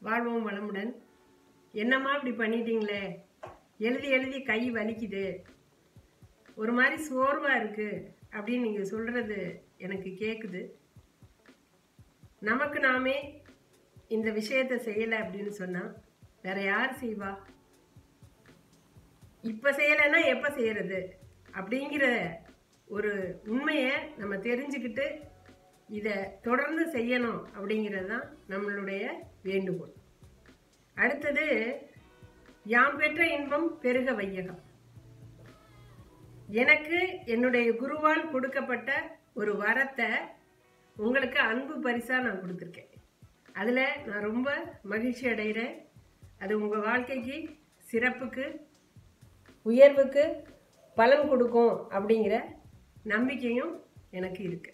வாழ்வோம் வளமுடன் என்னம்மா இப்படி பண்ணிட்டீங்களே எழுதி எழுதி கை வலிக்குது ஒரு மாதிரி சோர்வாக இருக்கு அப்படின்னு நீங்கள் சொல்கிறது எனக்கு கேட்குது நமக்கு நாமே இந்த விஷயத்தை செய்யலை அப்படின்னு சொன்னால் வேற யார் செய்வா இப்போ செய்யலைன்னா எப்போ செய்யறது அப்படிங்கிற ஒரு உண்மையை நம்ம தெரிஞ்சுக்கிட்டு இதை தொடர்ந்து செய்யணும் அப்படிங்கிறது தான் நம்மளுடைய வேண்டுகோள் அடுத்தது யாம் பெற்ற இன்பம் பெருக வையகம் எனக்கு என்னுடைய குருவால் கொடுக்கப்பட்ட ஒரு வரத்தை உங்களுக்கு அன்பு பரிசா நான் கொடுத்துருக்கேன் அதில் நான் ரொம்ப மகிழ்ச்சி அடைகிறேன் அது உங்கள் வாழ்க்கைக்கு சிறப்புக்கு உயர்வுக்கு பலன் கொடுக்கும் அப்படிங்கிற நம்பிக்கையும் எனக்கு இருக்கு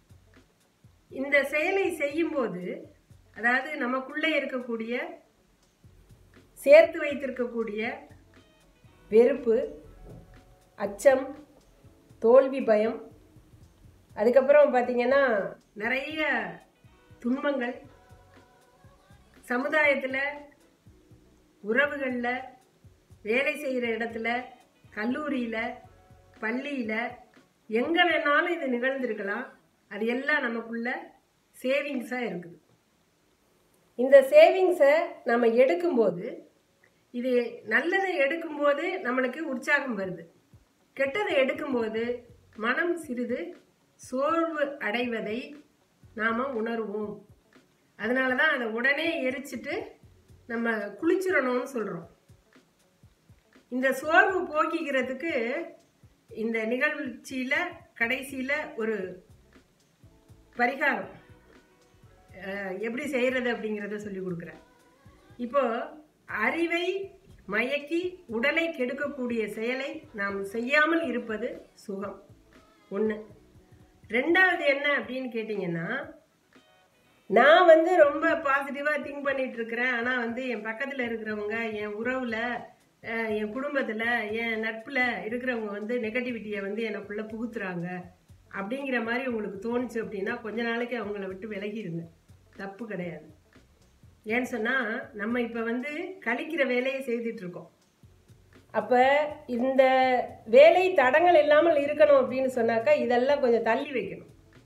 இந்த செயலை செய்யும்போது அதாவது நமக்குள்ளே இருக்கக்கூடிய சேர்த்து வைத்திருக்கக்கூடிய வெறுப்பு அச்சம் தோல்வி பயம் அதுக்கப்புறம் பார்த்தீங்கன்னா நிறைய துன்பங்கள் சமுதாயத்தில் உறவுகளில் வேலை செய்கிற இடத்துல கல்லூரியில் பள்ளியில் எங்கே வேணாலும் இது நிகழ்ந்திருக்கலாம் அது எல்லாம் நமக்குள்ள சேவிங்ஸாக இருக்குது இந்த சேவிங்ஸை நம்ம எடுக்கும்போது இது நல்லதை எடுக்கும்போது நம்மளுக்கு உற்சாகம் வருது கெட்டதை எடுக்கும்போது மனம் சிறிது சோர்வு அடைவதை நாம் உணர்வோம் அதனால தான் அதை உடனே எரிச்சிட்டு நம்ம குளிச்சிடணும்னு சொல்கிறோம் இந்த சோர்வு போக்கிக்கிறதுக்கு இந்த நிகழ்ச்சியில் கடைசியில் ஒரு பரிகாரம் அஹ், எப்படி செய்கிறது அப்படிங்கிறத சொல்லி கொடுக்குறேன் இப்போ அறிவை மயக்கி உடலை கெடுக்கக்கூடிய செயலை நாம் செய்யாமல் இருப்பது சுகம் ஒன்று ரெண்டாவது என்ன அப்படின்னு கேட்டிங்கன்னா நான் வந்து ரொம்ப பாசிட்டிவாக திங்க் பண்ணிட்டு இருக்கிறேன் ஆனால் வந்து என் பக்கத்தில் இருக்கிறவங்க என் உறவில் அஹ், என் குடும்பத்தில் என் நட்பில் இருக்கிறவங்க வந்து நெகட்டிவிட்டியை வந்து எனக்குள்ளே புகுத்துறாங்க அப்படிங்கிற மாதிரி உங்களுக்கு தோணுச்சு அப்படின்னா கொஞ்ச நாளைக்கு அவங்கள விட்டு விலகிருங்க தப்பு கிடையாது ஏன்னு சொன்னால் நம்ம இப்போ வந்து கழிக்கிற வேலையை செய்துட்டு இருக்கோம் அப்போ இந்த வேலை தடங்கள் இல்லாமல் இருக்கணும் அப்படின்னு சொன்னாக்கா இதெல்லாம் கொஞ்சம் தள்ளி வைக்கணும்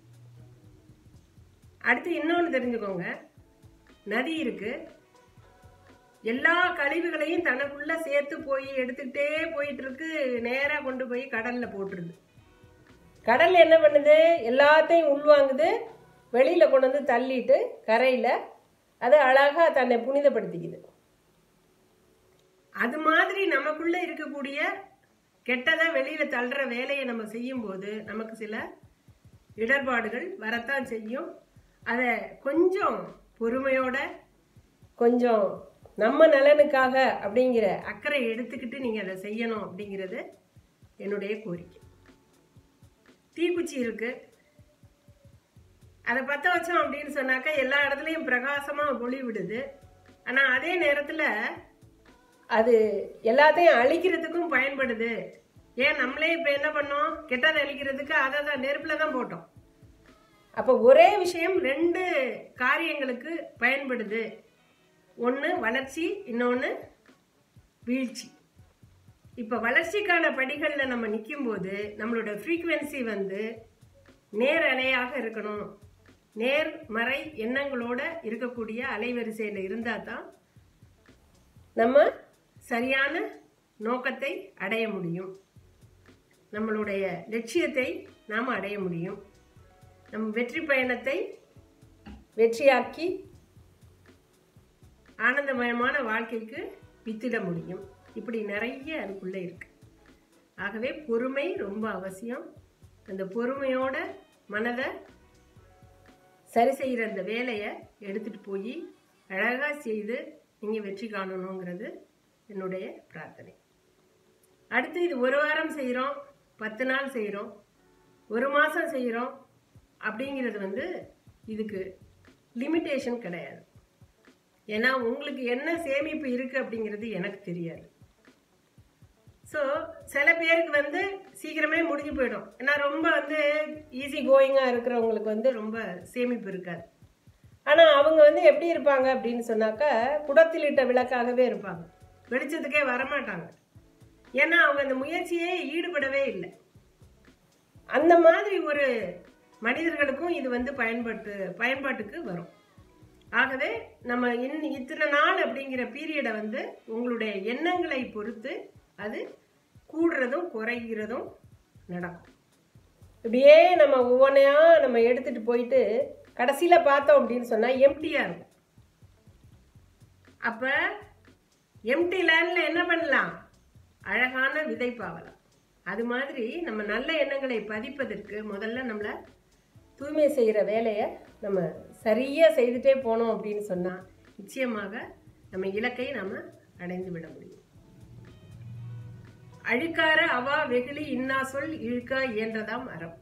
அடுத்து இன்னொன்று தெரிஞ்சுக்கோங்க நதி இருக்கு எல்லா கழிவுகளையும் தனக்குள்ள சேர்த்து போய் எடுத்துக்கிட்டே போயிட்டு இருக்கு நேராக கொண்டு போய் கடல்ல போட்டுருது கடல் என்ன பண்ணுது எல்லாத்தையும் உள்வாங்குது வெளியில கொண்டு வந்து தள்ளிட்டு கரையில அது அழகா தன்னை புனிதப்படுத்திக்குது அது மாதிரி நமக்குள்ள இருக்கக்கூடிய கெட்டதை வெளியில தள்ளுற வேலையை நம்ம செய்யும்போது நமக்கு சில இடர்பாடுகள் வரத்தான் செய்யும் அதை கொஞ்சம் பொறுமையோட கொஞ்சம் நம்ம நலனுக்காக அப்படிங்கிற அக்கறை எடுத்துக்கிட்டு நீங்கள் அதை செய்யணும் அப்படிங்கிறது என்னுடைய கோரிக்கை தீக்குச்சி இருக்கு அதை பற்ற வச்சோம் அப்படின்னு சொன்னாக்கா எல்லா இடத்துலையும் பிரகாசமாக ஒளி விடுது ஆனால் அதே நேரத்தில் அது எல்லாத்தையும் அழிக்கிறதுக்கும் பயன்படுது ஏன் நம்மளே இப்போ என்ன பண்ணோம் கெட்டதை அழிக்கிறதுக்கு அதை தான் நெருப்பில் தான் போட்டோம் அப்போ ஒரே விஷயம் ரெண்டு காரியங்களுக்கு பயன்படுது ஒன்று வளர்ச்சி இன்னொன்று வீழ்ச்சி இப்போ வளர்ச்சிக்கான படிகளில் நம்ம நிற்கும்போது நம்மளோட ஃப்ரீக்குவென்சி வந்து நேர் அலையாக இருக்கணும் நேர்மறை எண்ணங்களோட இருக்கக்கூடிய அலைவரிசையில் இருந்தால் தான் நம்ம சரியான நோக்கத்தை அடைய முடியும் நம்மளுடைய லட்சியத்தை நாம் அடைய முடியும் நம் வெற்றி பயணத்தை வெற்றியாக்கி ஆனந்தமயமான வாழ்க்கைக்கு வித்திட முடியும் இப்படி நிறைய அதுக்குள்ளே இருக்கு ஆகவே பொறுமை ரொம்ப அவசியம் அந்த பொறுமையோட மனதை சரி செய்கிற அந்த வேலையை எடுத்துட்டு போய் அழகாக செய்து நீங்கள் வெற்றி காணணுங்கிறது என்னுடைய பிரார்த்தனை அடுத்து இது ஒரு வாரம் செய்கிறோம் பத்து நாள் செய்கிறோம் ஒரு மாதம் செய்கிறோம் அப்படிங்கிறது வந்து இதுக்கு லிமிட்டேஷன் கிடையாது ஏன்னா உங்களுக்கு என்ன சேமிப்பு இருக்குது அப்படிங்கிறது எனக்கு தெரியாது ஸோ சில பேருக்கு வந்து சீக்கிரமே முடிஞ்சு போயிடும் ஏன்னா ரொம்ப வந்து ஈஸி கோயிங்காக இருக்கிறவங்களுக்கு வந்து ரொம்ப சேமிப்பு இருக்காது ஆனால் அவங்க வந்து எப்படி இருப்பாங்க அப்படின்னு சொன்னாக்கா குடத்திலிட்ட விளக்காகவே இருப்பாங்க வெளிச்சத்துக்கே வரமாட்டாங்க ஏன்னா அவங்க அந்த முயற்சியே ஈடுபடவே இல்லை அந்த மாதிரி ஒரு மனிதர்களுக்கும் இது வந்து பயன்பட்டு பயன்பாட்டுக்கு வரும் ஆகவே நம்ம இன் இத்தனை நாள் அப்படிங்கிற பீரியடை வந்து உங்களுடைய எண்ணங்களை பொறுத்து அது கூடுறதும் குறைகிறதும் நடக்கும் இப்படியே நம்ம ஒவ்வொன்றையா நம்ம எடுத்துட்டு போயிட்டு கடைசியில் பார்த்தோம் அப்படின்னு சொன்னால் எம்டியாக இருக்கும் அப்போ எம்டி லேண்டில் என்ன பண்ணலாம் அழகான விதை பாவலாம் அது மாதிரி நம்ம நல்ல எண்ணங்களை பதிப்பதற்கு முதல்ல நம்மளை தூய்மை செய்கிற வேலையை நம்ம சரியாக செய்துட்டே போனோம் அப்படின்னு சொன்னால் நிச்சயமாக நம்ம இலக்கை நம்ம அடைந்து விட முடியும் அழுக்கார அவா வெகுளி இன்னா சொல் இழுக்கா இயன்றதாம் அறம்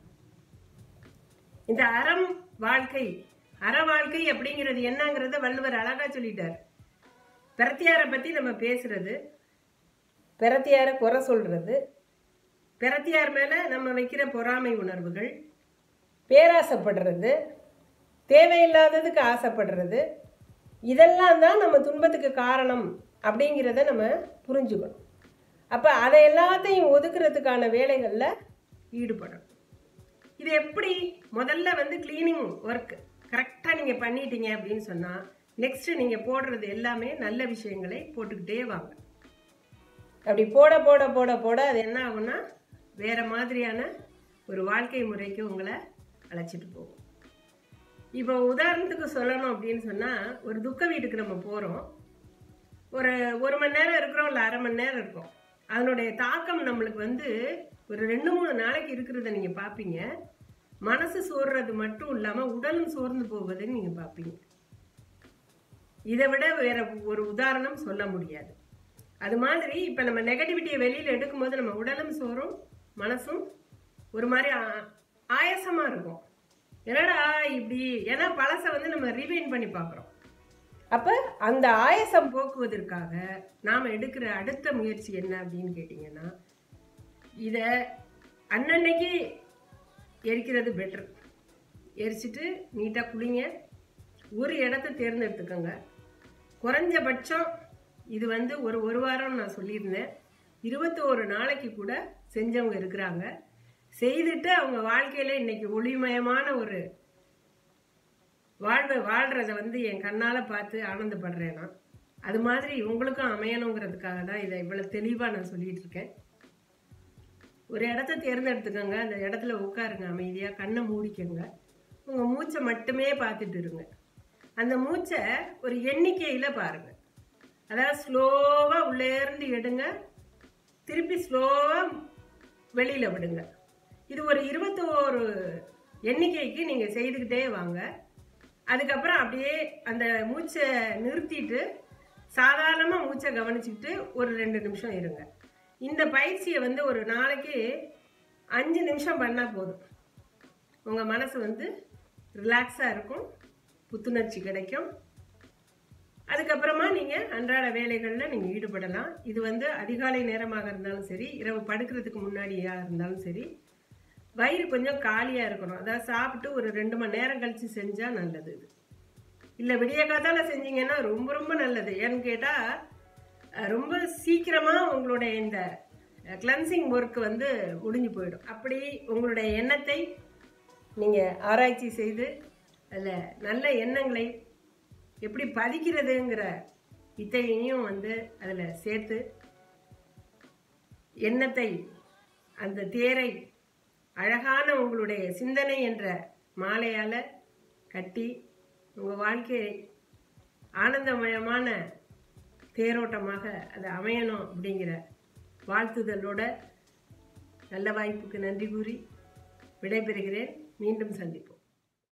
இந்த அறம் வாழ்க்கை அற வாழ்க்கை அப்படிங்கிறது என்னங்கிறத வள்ளுவர் அழகா சொல்லிட்டார் பிரத்தியாரை பத்தி நம்ம பேசுறது பிரத்தியார குறை சொல்றது பிரத்தியார் மேல நம்ம வைக்கிற பொறாமை உணர்வுகள் பேராசைப்படுறது தேவையில்லாததுக்கு ஆசைப்படுறது இதெல்லாம் தான் நம்ம துன்பத்துக்கு காரணம் அப்படிங்கிறத நம்ம புரிஞ்சுக்கணும் அப்போ அதை எல்லாத்தையும் ஒதுக்குறதுக்கான வேலைகளில் ஈடுபடணும் இது எப்படி முதல்ல வந்து க்ளீனிங் ஒர்க் கரெக்டாக நீங்கள் பண்ணிட்டீங்க அப்படின்னு சொன்னால் நெக்ஸ்ட்டு நீங்கள் போடுறது எல்லாமே நல்ல விஷயங்களை போட்டுக்கிட்டே வாங்க அப்படி போட போட போட போட அது என்ன ஆகும்னா வேற மாதிரியான ஒரு வாழ்க்கை முறைக்கு உங்களை அழைச்சிட்டு போகும் இப்போ உதாரணத்துக்கு சொல்லணும் அப்படின்னு சொன்னால் ஒரு துக்க வீட்டுக்கு நம்ம போகிறோம் ஒரு ஒரு மணி நேரம் இருக்கிறோம் இல்லை அரை மணி நேரம் இருக்கும் அதனுடைய தாக்கம் நம்மளுக்கு வந்து ஒரு ரெண்டு மூணு நாளைக்கு இருக்கிறத நீங்கள் பார்ப்பீங்க மனசு சோர்றது மட்டும் இல்லாமல் உடலும் சோர்ந்து போவதை நீங்கள் பார்ப்பீங்க இதை விட வேற ஒரு உதாரணம் சொல்ல முடியாது அது மாதிரி இப்போ நம்ம நெகட்டிவிட்டியை வெளியில் எடுக்கும்போது நம்ம உடலும் சோறும் மனசும் ஒரு மாதிரி ஆ- ஆயாசமா இருக்கும் என்னடா இப்படி ஏன்னா பழசை வந்து நம்ம ரிவைன் பண்ணி பார்க்குறோம் அப்போ அந்த ஆயாசம் போக்குவதற்காக நாம் எடுக்கிற அடுத்த முயற்சி என்ன அப்படின்னு கேட்டிங்கன்னா இதை அன்னன்னைக்கு எரிக்கிறது பெட்டர் எரிச்சிட்டு நீட்டாக குளிங்க ஒரு இடத்த தேர்ந்தெடுத்துக்கோங்க குறைஞ்சபட்சம் இது வந்து ஒரு ஒரு வாரம் நான் சொல்லியிருந்தேன் இருபத்தோரு நாளைக்கு கூட செஞ்சவங்க இருக்கிறாங்க செய்துட்டு அவங்க வாழ்க்கையில இன்னைக்கு ஒளிமயமான ஒரு வாழ்வை வாழ்றத வந்து என் கண்ணால பார்த்து ஆனந்தப்படுறேன் நான் அது மாதிரி உங்களுக்கும் அமையணுங்கிறதுக்காக தான் இதை இவ்வளவு தெளிவா நான் சொல்லிட்டு இருக்கேன் ஒரு இடத்த தேர்ந்தெடுத்துக்கோங்க அந்த இடத்துல உட்காருங்க அமைதியா கண்ணை மூடிக்கோங்க உங்க மூச்சை மட்டுமே பார்த்துட்டு இருங்க அந்த மூச்சை ஒரு எண்ணிக்கையில பாருங்க அதாவது ஸ்லோவா உள்ளே இருந்து எடுங்க திருப்பி ஸ்லோவா வெளியில விடுங்க இது ஒரு இருபத்தோரு எண்ணிக்கைக்கு நீங்க செய்துக்கிட்டே வாங்க அதுக்கப்புறம் அப்படியே அந்த மூச்சை நிறுத்திட்டு சாதாரணமா மூச்சை கவனிச்சுக்கிட்டு ஒரு ரெண்டு நிமிஷம் இருங்க இந்த பயிற்சியை வந்து ஒரு நாளைக்கு அஞ்சு நிமிஷம் பண்ணா போதும் உங்க மனசு வந்து ரிலாக்ஸா இருக்கும் புத்துணர்ச்சி கிடைக்கும் அதுக்கப்புறமா நீங்க அன்றாட வேலைகள்ல நீங்க ஈடுபடலாம் இது வந்து அதிகாலை நேரமாக இருந்தாலும் சரி இரவு படுக்கிறதுக்கு முன்னாடியா இருந்தாலும் சரி வயிறு கொஞ்சம் காலியா இருக்கணும் அதாவது சாப்பிட்டு ஒரு ரெண்டு மணி நேரம் கழிச்சு செஞ்சா நல்லது இது இல்ல விடிய காத்தால செஞ்சீங்கன்னா ரொம்ப ரொம்ப நல்லது ஏன்னு கேட்டா அஹ், ரொம்ப சீக்கிரமா உங்களுடைய இந்த கிளன்சிங் ஒர்க் வந்து முடிஞ்சு போயிடும் அப்படி உங்களுடைய எண்ணத்தை நீங்க ஆராய்ச்சி செய்து அதில் நல்ல எண்ணங்களை எப்படி பதிக்கிறதுங்கிற வித்தையையும் வந்து அதில் சேர்த்து எண்ணத்தை அந்த தேரை அழகான உங்களுடைய சிந்தனை என்ற மாலையால் கட்டி உங்கள் வாழ்க்கையை ஆனந்தமயமான தேரோட்டமாக அது அமையணும் அப்படிங்கிற வாழ்த்துதலோட நல்ல வாய்ப்புக்கு நன்றி கூறி விடைபெறுகிறேன் மீண்டும் சந்திப்போம்